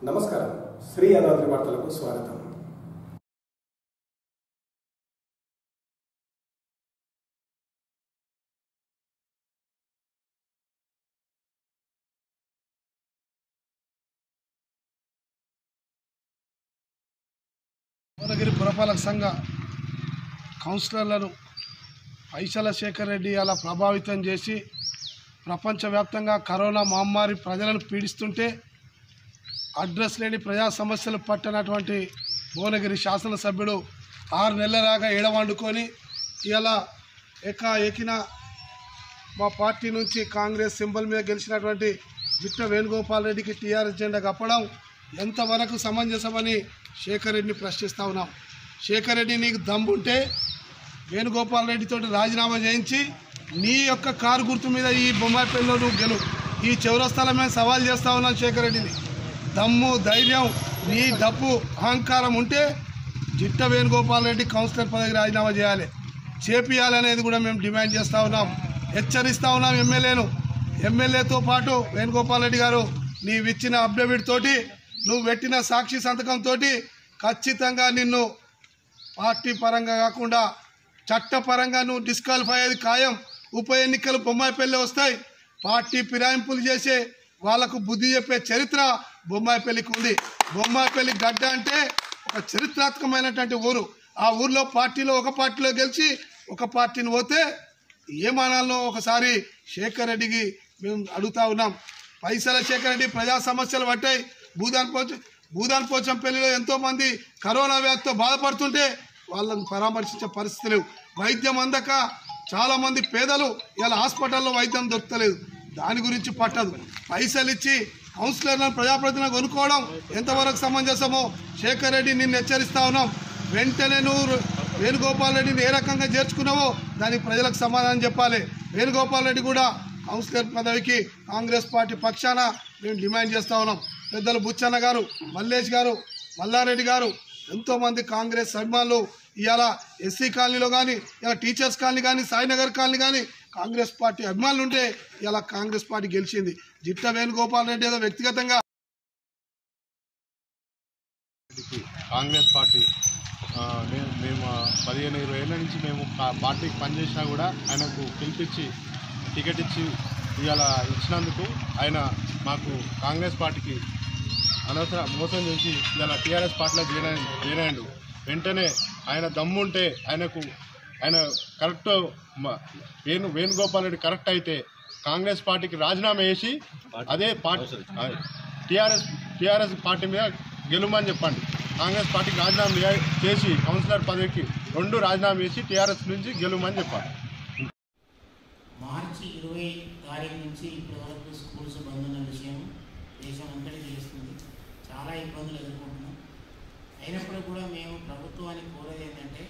నమస్కారం శ్రీ యాదాద్రి వార్తలకు స్వాగతం భువనగిరి పురపాలక సంఘ కౌన్సిలర్లను పైసల శేఖర్ రెడ్డి అలా ప్రభావితం చేసి ప్రపంచవ్యాప్తంగా కరోనా మహమ్మారి ప్రజలను పీడిస్తుంటే అడ్రస్ లేని ప్రజా సమస్యలు పట్టనటువంటి భువనగిరి శాసనసభ్యుడు ఆరు నెలలాగా ఎడవండుకొని ఇలా ఏకా ఎకిన మా పార్టీ నుంచి కాంగ్రెస్ సింబల్ మీద గెలిచినటువంటి జిట్ట వేణుగోపాల్ రెడ్డికి టీఆర్ఎస్ జెండా కప్పడం ఎంతవరకు సమంజసమని శేఖర్ రెడ్డిని ప్రశ్నిస్తా ఉన్నాం శేఖర్ రెడ్డి నీకు దమ్ముంటే వేణుగోపాల్ రెడ్డితో రాజీనామా చేయించి నీ యొక్క కారు గుర్తు మీద ఈ బొమ్మాయిపల్లిలో నువ్వు గెలు ఈ చౌరస్తాల మీద సవాల్ చేస్తా ఉన్నాను శేఖర్ రెడ్డిని దమ్ము ధైర్యం నీ డబ్బు అహంకారం ఉంటే జిట్ట వేణుగోపాల్ రెడ్డి కౌన్సిలర్ పదవికి రాజీనామా చేయాలి చేపియాలనేది కూడా మేము డిమాండ్ చేస్తూ ఉన్నాం హెచ్చరిస్తూ ఉన్నాం ఎమ్మెల్యేను ఎమ్మెల్యేతో పాటు వేణుగోపాల్ రెడ్డి గారు నీవు ఇచ్చిన అఫిడవిట్ తోటి నువ్వు పెట్టిన సాక్షి సంతకంతో ఖచ్చితంగా నిన్ను పార్టీ పరంగా కాకుండా చట్టపరంగా నువ్వు డిస్క్వాలిఫై అయ్యేది ఖాయం ఉప ఎన్నికలు బొమ్మాయిపల్లి వస్తాయి పార్టీ ఫిరాయింపులు చేసే వాళ్ళకు బుద్ధి చెప్పే చరిత్ర బొమ్మాయిపల్లికి ఉంది బొమ్మాయిపల్లి గడ్డ అంటే ఒక చరిత్రాత్మకమైనటువంటి ఊరు ఆ ఊర్లో పార్టీలో ఒక పార్టీలో గెలిచి ఒక పార్టీని పోతే ఏమానాల్లో ఒకసారి శేఖర్ రెడ్డికి మేము అడుగుతా ఉన్నాం పైసల శేఖర్ రెడ్డి ప్రజా సమస్యలు పట్టాయి భూదాన్ పోచ భూదాన్ పోచంపల్లిలో ఎంతోమంది కరోనా వ్యాధితో బాధపడుతుంటే వాళ్ళని పరామర్శించే పరిస్థితి లేవు వైద్యం అందక చాలామంది పేదలు ఇలా హాస్పిటల్లో వైద్యం దొరకలేదు దాని గురించి పట్టదు పైసలు ఇచ్చి కౌన్సిలర్లను ప్రజాప్రతినిధులను కొనుక్కోవడం ఎంతవరకు సమంజసమో శేఖర్ రెడ్డి నిన్ను హెచ్చరిస్తా ఉన్నాం వెంటనే నువ్వు వేణుగోపాల్ రెడ్డిని ఏ రకంగా చేర్చుకున్నావో దానికి ప్రజలకు సమాధానం చెప్పాలి వేణుగోపాల్ రెడ్డి కూడా కౌన్సిలర్ పదవికి కాంగ్రెస్ పార్టీ పక్షాన మేము డిమాండ్ చేస్తా ఉన్నాం పెద్దలు బుచ్చన్న గారు మల్లేష్ గారు మల్లారెడ్డి గారు ఎంతోమంది కాంగ్రెస్ అభిమానులు ఇవాళ ఎస్సీ కాలనీలో కానీ ఇలా టీచర్స్ కాలనీ కానీ సాయినగర్ కాలనీ కానీ కాంగ్రెస్ పార్టీ అభిమానులు ఉంటే ఇలా కాంగ్రెస్ పార్టీ గెలిచింది జిట్ట వేణుగోపాల్ రెడ్డి ఏదో వ్యక్తిగతంగా కాంగ్రెస్ పార్టీ ఆ, నేను మేము ఆ, పదిహేను ఇరవై ఏళ్ళ నుంచి మేము పా- పార్టీకి పనిచేసినా కూడా ఆయనకు పిలిపించి టికెట్ ఇచ్చి ఇవాళ ఇచ్చినందుకు ఆయన మాకు కాంగ్రెస్ పార్టీకి అనవసర మోసం చేసి ఇవాళ టీఆర్ఎస్ పార్టీలో చేర చేరాడు వెంటనే ఆయన దమ్ముంటే ఆయనకు ఆయన కరెక్ట్ మ- వేణు వేణుగోపాల్ రెడ్డి కరెక్ట్ అయితే కాంగ్రెస్ పార్టీకి రాజీనామా చేసి అదే పార్టీ టీఆర్ఎస్ టీఆర్ఎస్ పార్టీ మీద గెలుమని చెప్పండి కాంగ్రెస్ పార్టీకి రాజీనామా చే- చేసి కౌన్సిలర్ పదవికి రెండు రాజీనామా చేసి టీఆర్ఎస్ నుంచి గెలుమని చెప్పండి మార్చి ఇరవై తారీఖు నుంచి ఇప్పటి వరకు స్కూల్స్ బంద్ ఉన్న విషయం దేశం అంతటికి తెలుస్తుంది చాలా ఇబ్బందులు ఎదుర్కొంటున్నాం అయినప్పుడు కూడా మేము ప్రభుత్వానికి కోరేది ఏంటంటే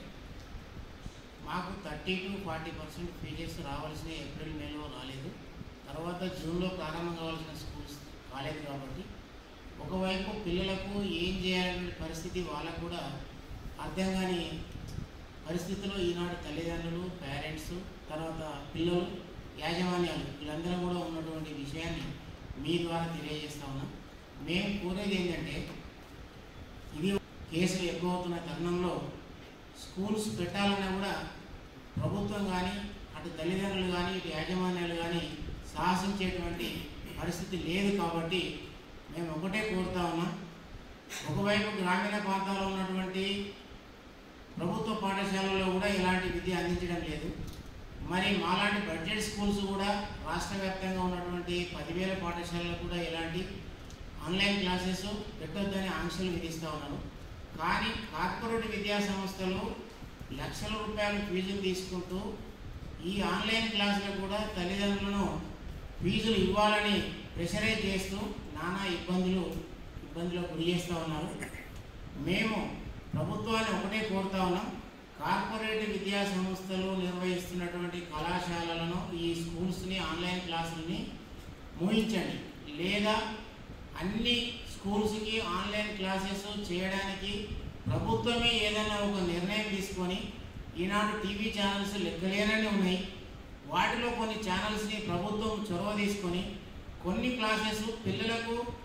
మాకు thirty to forty percent fees రావాల్సిన ఏప్రిల్ మేలో రాలేదు తర్వాత జూన్లో ప్రారంభం కావాల్సిన స్కూల్స్ కాలేదు కాబట్టి ఒకవైపు పిల్లలకు ఏం చేయాలనే పరిస్థితి వాళ్ళకు కూడా అర్థం కాని పరిస్థితిలో ఈనాడు తల్లిదండ్రులు పేరెంట్స్ తర్వాత పిల్లలు యాజమాన్యాలు వీళ్ళందరూ కూడా ఉన్నటువంటి విషయాన్ని మీ ద్వారా తెలియజేస్తా ఉన్నాం మేము కోరేది ఏంటంటే ఇది కేసులు ఎక్కువ అవుతున్న తరుణంలో స్కూల్స్ పెట్టాలన్నా కూడా ప్రభుత్వం కానీ అటు తల్లిదండ్రులు కానీ ఇటు యాజమాన్యాలు కానీ సాహసించేటువంటి పరిస్థితి లేదు కాబట్టి మేము ఒకటే కోరుతా ఉన్నాం ఒకవైపు గ్రామీణ ప్రాంతాల్లో ఉన్నటువంటి ప్రభుత్వ పాఠశాలల్లో కూడా ఇలాంటి విద్య అందించడం లేదు మరి మాలాంటి బడ్జెట్ స్కూల్స్ కూడా రాష్ట్ర వ్యాప్తంగా ఉన్నటువంటి పదివేల పాఠశాలలకు కూడా ఇలాంటి ఆన్లైన్ క్లాసెస్ పెట్టొద్దని ఆంక్షలు విధిస్తూ ఉన్నారు కానీ కార్పొరేట్ విద్యా సంస్థలు లక్షల రూపాయల ఫీజులు తీసుకుంటూ ఈ ఆన్లైన్ క్లాసులకు కూడా తల్లిదండ్రులను ఫీజులు ఇవ్వాలని ప్రెషరైజ్ చేస్తూ నానా ఇబ్బందులు ఇబ్బందులకు గురి చేస్తూ ఉన్నారు మేము ప్రభుత్వాన్ని ఒకటే కోరుతా ఉన్నాం కార్పొరేట్ విద్యా సంస్థలు నిర్వహిస్తున్నటువంటి కళాశాలలను ఈ స్కూల్స్ని ఆన్లైన్ క్లాసులని ముగించండి లేదా అన్ని స్కూల్స్కి ఆన్లైన్ క్లాసెస్ చేయడానికి ప్రభుత్వమే ఏదైనా ఒక నిర్ణయం తీసుకొని ఈనాడు టీవీ ఛానల్స్ లెక్కలేనని ఉన్నాయి వాటిలో కొన్ని ఛానల్స్ని ప్రభుత్వం చొరవ తీసుకొని కొన్ని క్లాసెస్ పిల్లలకు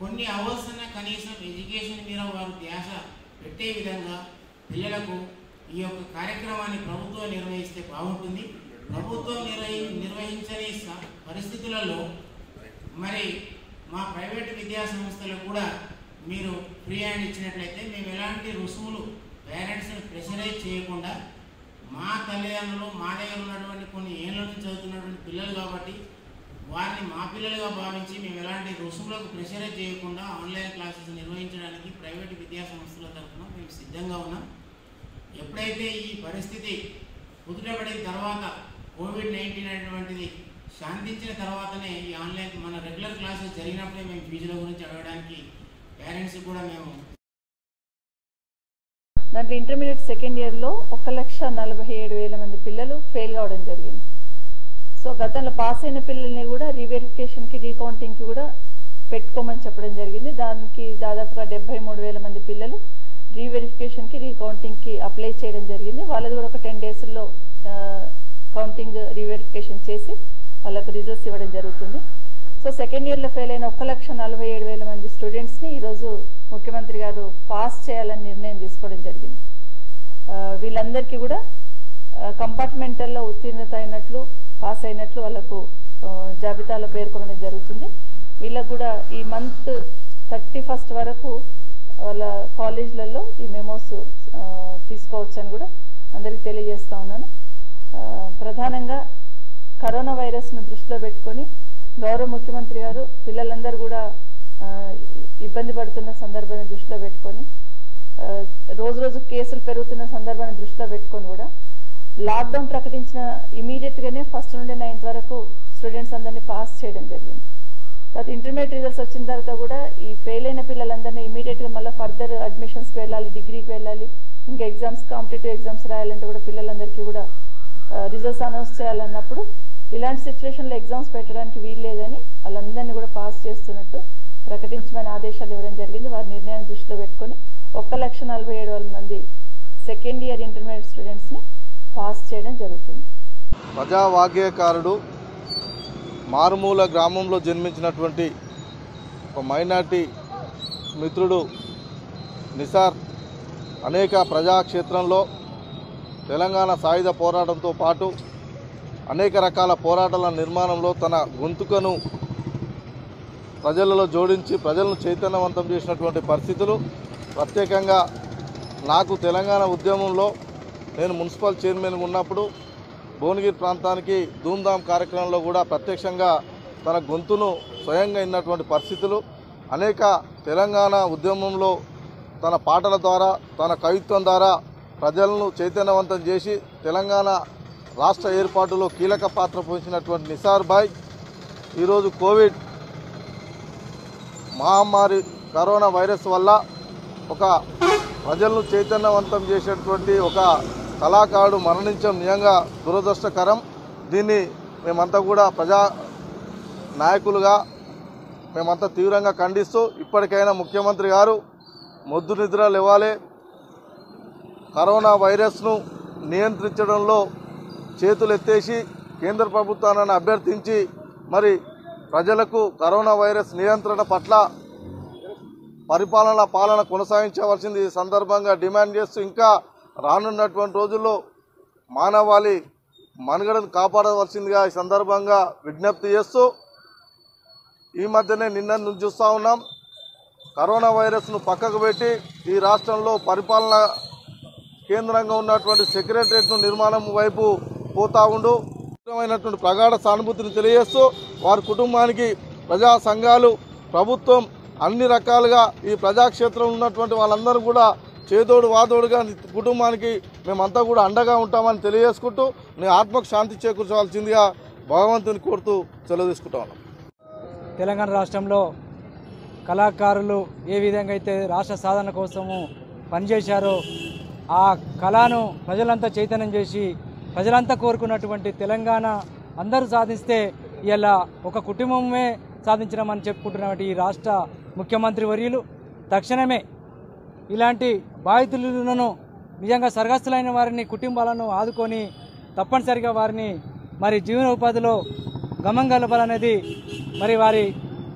కొన్ని అవర్స్ అన్న కనీసం ఎడ్యుకేషన్ మీద వారు ధ్యాస పెట్టే విధంగా పిల్లలకు ఈ యొక్క కార్యక్రమాన్ని ప్రభుత్వం నిర్వహిస్తే బాగుంటుంది ప్రభుత్వం నిర్వహి నిర్వహించని స- పరిస్థితులలో మరి మా ప్రైవేట్ విద్యా సంస్థలు కూడా మీరు ఫ్రీ హ్యాండ్ ఇచ్చినట్లయితే మేము ఎలాంటి రుసుములు పేరెంట్స్ని ప్రెషరైజ్ చేయకుండా మా తల్లిదండ్రులు మా దగ్గర ఉన్నటువంటి కొన్ని ఏళ్ళ నుంచి చదువుతున్నటువంటి పిల్లలు కాబట్టి వారిని మా పిల్లలుగా భావించి మేము ఎలాంటి రుసుములకు ప్రెషరైజ్ చేయకుండా ఆన్లైన్ క్లాసెస్ నిర్వహించడానికి ప్రైవేట్ విద్యా సంస్థల తరఫున మేము సిద్ధంగా ఉన్నాం ఎప్పుడైతే ఈ పరిస్థితి కుదుటపడిన తర్వాత కోవిడ్ నైన్టీన్ అనేటువంటిది శాంతించిన తర్వాతనే ఈ ఆన్లైన్ మన రెగ్యులర్ క్లాసెస్ జరిగినప్పుడే మేము ఫీజుల గురించి అడగడానికి పేరెంట్స్ కూడా మేము దాంట్లో ఇంటర్మీడియట్ సెకండ్ ఇయర్లో ఒక లక్ష నలభై ఏడు వేల మంది పిల్లలు ఫెయిల్ కావడం జరిగింది సో గతంలో పాస్ అయిన పిల్లల్ని కూడా రీవెరిఫికేషన్కి రీకౌంటింగ్కి కూడా పెట్టుకోమని చెప్పడం జరిగింది దానికి దాదాపుగా డెబ్బై మూడు వేల మంది పిల్లలు రీవెరిఫికేషన్కి రీకౌంటింగ్కి అప్లై చేయడం జరిగింది వాళ్ళది కూడా ఒక టెన్ డేస్లో కౌంటింగ్ రీవెరిఫికేషన్ చేసి వాళ్ళకు రిజల్ట్స్ ఇవ్వడం జరుగుతుంది సో సెకండ్ ఇయర్లో ఫెయిల్ అయిన ఒక లక్ష నలభై ఏడు వేల మంది స్టూడెంట్స్ని ఈరోజు ముఖ్యమంత్రి గారు పాస్ చేయాలని నిర్ణయం తీసుకోవడం జరిగింది ఆ, వీళ్ళందరికీ కూడా కంపార్ట్మెంటల్లో ఉత్తీర్ణత అయినట్లు పాస్ అయినట్లు వాళ్ళకు ఆ, జాబితాలో పేర్కొనడం జరుగుతుంది వీళ్ళకు కూడా ఈ మంత్ థర్టీ ఫస్ట్ వరకు వాళ్ళ కాలేజ్లలో ఈ మెమోస్ తీసుకోవచ్చు అని కూడా అందరికీ తెలియజేస్తా ఉన్నాను ఆ, ప్రధానంగా కరోనా వైరస్ను దృష్టిలో పెట్టుకొని గౌరవ ముఖ్యమంత్రి గారు పిల్లలందరూ కూడా ఆ, ఇబ్బంది పడుతున్న సందర్భాన్ని దృష్టిలో పెట్టుకొని ఆ, రోజు రోజు కేసులు పెరుగుతున్న సందర్భాన్ని దృష్టిలో పెట్టుకొని కూడా లాక్డౌన్ ప్రకటించిన ఇమీడియట్గానే ఫస్ట్ నుండి నైన్త్ వరకు స్టూడెంట్స్ అందరినీ పాస్ చేయడం జరిగింది తర్వాత ఇంటర్మీడియట్ రిజల్ట్స్ వచ్చిన తర్వాత కూడా ఈ ఫెయిల్ అయిన పిల్లలందరినీ ఇమీడియట్గా మళ్ళీ ఫర్దర్ అడ్మిషన్స్కి వెళ్ళాలి డిగ్రీకి వెళ్ళాలి ఇంకా ఎగ్జామ్స్ కాంపిటేటివ్ ఎగ్జామ్స్ రాయాలంటే కూడా పిల్లలందరికీ కూడా రిజల్ట్స్ అనౌన్స్ చేయాలన్నప్పుడు ఇలాంటి సిచ్యువేషన్లో ఎగ్జామ్స్ పెట్టడానికి వీల్లేదని వాళ్ళందరినీ కూడా పాస్ చేస్తున్నట్టు ప్రకటించమని ఆదేశాలు ఇవ్వడం జరిగింది వారి నిర్ణయాన్ని దృష్టిలో పెట్టుకొని ఒక్క లక్ష నలభై ఏడు వేల మంది సెకండ్ ఇయర్ ఇంటర్మీడియట్ స్టూడెంట్స్ని పాస్ చేయడం జరుగుతుంది ప్రజావాగ్యకారుడు మారుమూల గ్రామంలో జన్మించినటువంటి ఒక మైనార్టీ మిత్రుడు నిసార్ అనేక ప్రజాక్షేత్రంలో తెలంగాణ సాయుధ పోరాటంతో పాటు అనేక రకాల పోరాటాల నిర్మాణంలో తన గొంతుకను ప్రజలలో జోడించి ప్రజలను చైతన్యవంతం చేసినటువంటి పరిస్థితులు ప్రత్యేకంగా నాకు తెలంగాణ ఉద్యమంలో నేను మున్సిపల్ చైర్మన్గా ఉన్నప్పుడు భువనగిరి ప్రాంతానికి ధూమ్ధామ్ కార్యక్రమంలో కూడా ప్రత్యక్షంగా తన గొంతును స్వయంగా ఇన్నటువంటి పరిస్థితులు అనేక తెలంగాణ ఉద్యమంలో తన పాటల ద్వారా తన కవిత్వం ద్వారా ప్రజలను చైతన్యవంతం చేసి తెలంగాణ రాష్ట్ర ఏర్పాటులో కీలక పాత్ర పోషించినటువంటి నిసార్ భాయ్ ఈరోజు కోవిడ్ మహమ్మారి కరోనా వైరస్ వల్ల ఒక ప్రజలను చైతన్యవంతం చేసేటువంటి ఒక కళాకారుడు మరణించడం నిజంగా దురదృష్టకరం దీన్ని మేమంతా కూడా ప్రజా నాయకులుగా మేమంతా తీవ్రంగా ఖండిస్తూ ఇప్పటికైనా ముఖ్యమంత్రి గారు మొద్దు నిద్ర లేవాలి కరోనా వైరస్ను నియంత్రించడంలో చేతులు ఎత్తేసి కేంద్ర ప్రభుత్వాన్ని అభ్యర్థించి మరి ప్రజలకు కరోనా వైరస్ నియంత్రణ పట్ల పరిపాలన పాలన కొనసాగించవలసింది ఈ సందర్భంగా డిమాండ్ చేస్తూ ఇంకా రానున్నటువంటి రోజుల్లో మానవాళి మనుగడను కాపాడవలసిందిగా ఈ సందర్భంగా విజ్ఞప్తి చేస్తూ ఈ మధ్యనే నిన్న నుంచి చూస్తూ ఉన్నాం కరోనా వైరస్ను పక్కకు పెట్టి ఈ రాష్ట్రంలో పరిపాలన కేంద్రంగా ఉన్నటువంటి సెక్రటరియట్ను నిర్మాణం వైపు పోతా ఉండు తీవ్రమైనటువంటి ప్రగాఢ సానుభూతిని తెలియజేస్తూ వారి కుటుంబానికి ప్రజా సంఘాలు ప్రభుత్వం అన్ని రకాలుగా ఈ ప్రజాక్షేత్రం ఉన్నటువంటి వాళ్ళందరూ కూడా చేదోడు వాదోడుగా కుటుంబానికి మేమంతా కూడా అండగా ఉంటామని తెలియజేసుకుంటూ నీ ఆత్మకు శాంతి చేకూర్చవలసిందిగా భగవంతుని కోరుతూ సెలవు తీసుకుంటా ఉన్నాం తెలంగాణ రాష్ట్రంలో కళాకారులు ఏ విధంగా అయితే రాష్ట్ర సాధన కోసము పనిచేశారో ఆ కళను ప్రజలంతా చైతన్యం చేసి ప్రజలంతా కోరుకున్నటువంటి తెలంగాణ అందరూ సాధిస్తే ఇలా ఒక కుటుంబమే సాధించడం చెప్పుకుంటున్నటువంటి ఈ రాష్ట్ర ముఖ్యమంత్రి వర్యులు తక్షణమే ఇలాంటి బాధితులను నిజంగా సర్గస్తులైన వారిని కుటుంబాలను ఆదుకొని తప్పనిసరిగా వారిని మరి జీవనోపాధిలో గమం గలపాలనేది మరి వారి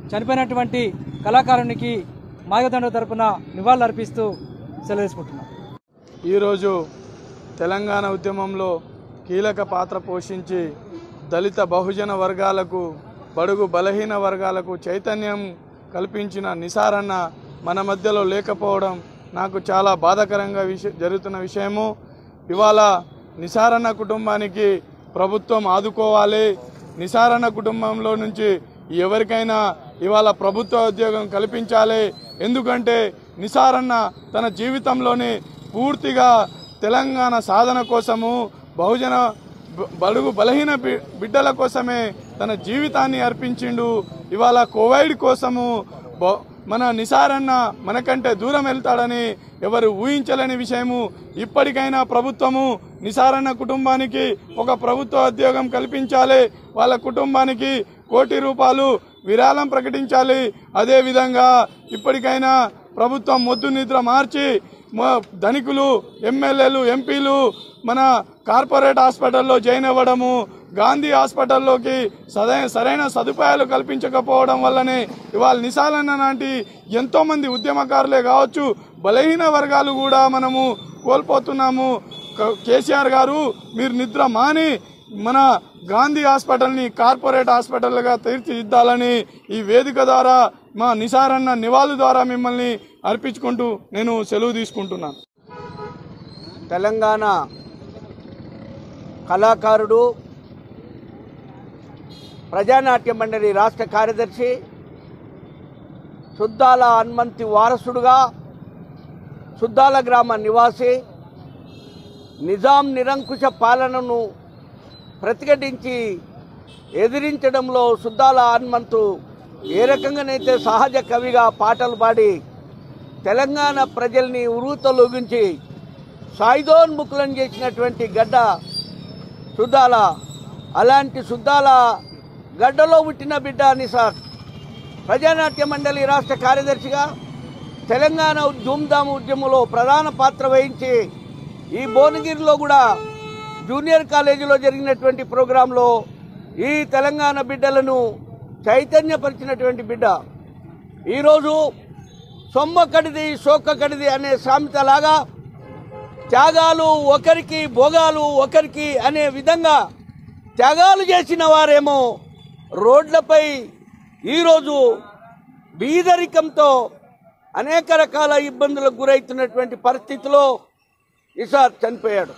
చనిపోయినటువంటి కళాకారునికి మాగదండ తరపున నివాళులు అర్పిస్తూ సెలవు తీసుకుంటున్నాం ఈరోజు తెలంగాణ ఉద్యమంలో కీలక పాత్ర పోషించి దళిత బహుజన వర్గాలకు బడుగు బలహీన వర్గాలకు చైతన్యం కల్పించిన నిసారన్న మన మధ్యలో లేకపోవడం నాకు చాలా బాధాకరంగా విష జరుగుతున్న విషయము ఇవాళ నిసారన్న కుటుంబానికి ప్రభుత్వం ఆదుకోవాలి నిసారన్న కుటుంబంలో నుంచి ఎవరికైనా ఇవాళ ప్రభుత్వ ఉద్యోగం కల్పించాలి ఎందుకంటే నిసారన్న తన జీవితంలోనే పూర్తిగా తెలంగాణ సాధన కోసము బహుజన బ- బడుగు బలహీన బి- బిడ్డల కోసమే తన జీవితాన్ని అర్పించిండు ఇవాళ కోవిడ్ కోసము బ- మన నిసారన్న మనకంటే దూరం వెళ్తాడని ఎవరు ఊహించలేని విషయము ఇప్పటికైనా ప్రభుత్వము నిసారన్న కుటుంబానికి ఒక ప్రభుత్వ ఉద్యోగం కల్పించాలి వాళ్ళ కుటుంబానికి కోటి రూపాయలు విరాళం ప్రకటించాలి అదేవిధంగా ఇప్పటికైనా ప్రభుత్వం మొద్దు నిద్ర మార్చి మ- ధనికులు ఎమ్మెల్యేలు ఎంపీలు మన కార్పొరేట్ హాస్పిటల్లో జాయిన్ అవ్వడము గాంధీ హాస్పిటల్లోకి సరైన సరైన సదుపాయాలు కల్పించకపోవడం వల్లనే ఇవాళ నిసాలన్న లాంటి ఎంతో మంది ఉద్యమకారులే కావచ్చు బలహీన వర్గాలు కూడా మనము కోల్పోతున్నాము క- కేసీఆర్ గారు మీరు నిద్ర మాని మన గాంధీ హాస్పిటల్ని కార్పొరేట్ హాస్పిటల్గా తీర్చిదిద్దాలని ఈ వేదిక ద్వారా మా నిసారన్న నివాళు ద్వారా మిమ్మల్ని అర్పించుకుంటూ నేను సెలవు తీసుకుంటున్నాను తెలంగాణ కళాకారుడు ప్రజానాట్య మండలి రాష్ట్ర కార్యదర్శి సుద్దాల హనుమంతి వారసుడుగా సుద్దాల గ్రామ నివాసి నిజాం నిరంకుశ పాలనను ప్రతిఘటించి ఎదిరించడంలో సుద్దాల హనుమంతు ఏ రకంగానైతే సహజ కవిగా పాటలు పాడి తెలంగాణ ప్రజల్ని ఉరుతలొగించి సాయుధోన్ముఖులను చేసినటువంటి గడ్డ సుద్దాల అలాంటి సుద్దాల గడ్డలో పుట్టిన బిడ్డ నిసార్ ప్రజానాట్య మండలి రాష్ట్ర కార్యదర్శిగా తెలంగాణ ధూమ్ధామ్ ఉద్యమంలో ప్రధాన పాత్ర వహించి ఈ భువనగిరిలో కూడా జూనియర్ కాలేజీలో జరిగినటువంటి ప్రోగ్రాంలో ఈ తెలంగాణ బిడ్డలను చైతన్యపరిచినటువంటి బిడ్డ ఈరోజు సొమ్మకడిది సోక్కకడిది అనే సామెతలాగా త్యాగాలు ఒకరికి భోగాలు ఒకరికి అనే విధంగా త్యాగాలు చేసిన వారేమో రోడ్లపై ఈరోజు బీదరికంతో అనేక రకాల ఇబ్బందులకు గురవుతున్నటువంటి పరిస్థితిలో నిసార్ చనిపోయాడు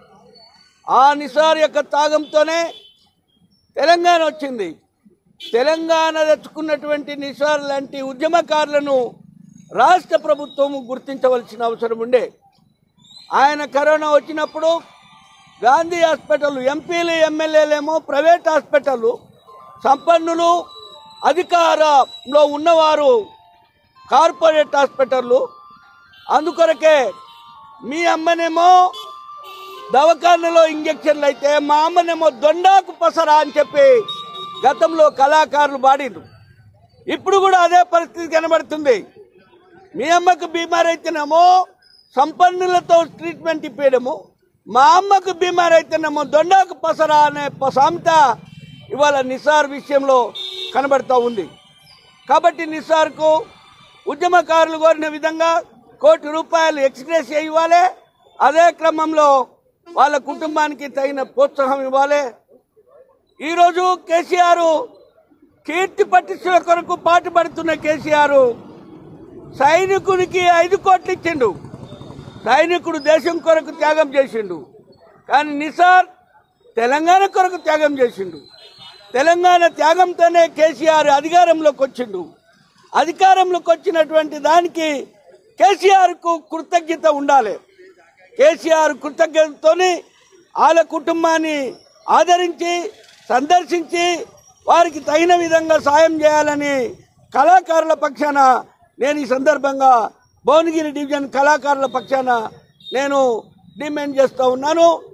ఆ నిసార్ యొక్క త్యాగంతోనే తెలంగాణ వచ్చింది తెలంగాణ తెచ్చుకున్నటువంటి నిసార్ లాంటి ఉద్యమకారులను రాష్ట్ర ప్రభుత్వం గుర్తించవలసిన అవసరం ఉండే ఆయన కరోనా వచ్చినప్పుడు గాంధీ హాస్పిటల్ ఎంపీలు ఎమ్మెల్యేలేమో ప్రైవేట్ హాస్పిటల్ సంపన్నులు అధికారంలో ఉన్నవారు కార్పొరేట్ హాస్పిటళ్ళు అందుకొరకే మీ అమ్మనేమో దవాఖానలో ఇంజక్షన్లు అయితే మా అమ్మనేమో దొండాకు పసరా అని చెప్పి గతంలో కళాకారులు పాడిండ్రు ఇప్పుడు కూడా అదే పరిస్థితి కనబడుతుంది మీ అమ్మకు బీమార్ అయితేనేమో సంపన్నులతో ట్రీట్మెంట్ ఇప్పేయడము మా అమ్మకు బీమార్ అయితేనేమో దొండాకు పసరా అనే ప- సామెత ఇవాళ నిసార్ విషయంలో కనబడుతూ ఉంది కాబట్టి నిసార్కు ఉద్యమకారులు కోరిన విధంగా కోటి రూపాయలు ఎక్స్ప్రెస్ ఇవ్వాలి అదే క్రమంలో వాళ్ళ కుటుంబానికి తగిన ప్రోత్సాహం ఇవ్వాలి ఈరోజు కేసీఆర్ కీర్తి పట్టించిన కొరకు పాటుపడుతున్న కేసీఆర్ సైనికునికి ఐదు కోట్లు ఇచ్చిండు సైనికుడు దేశం కొరకు త్యాగం చేసిండు కానీ నిసార్ తెలంగాణ కొరకు త్యాగం చేసిండు తెలంగాణ త్యాగంతోనే కేసీఆర్ అధికారంలోకి వచ్చిండు అధికారంలోకి వచ్చినటువంటి దానికి కేసీఆర్కు కృతజ్ఞత ఉండాలి కేసీఆర్ కృతజ్ఞతతోని వాళ్ళ కుటుంబాన్ని ఆదరించి సందర్శించి వారికి తగిన విధంగా సాయం చేయాలని కళాకారుల పక్షాన నేను ఈ సందర్భంగా భువనగిరి డివిజన్ కళాకారుల పక్షాన నేను డిమాండ్ చేస్తూ ఉన్నాను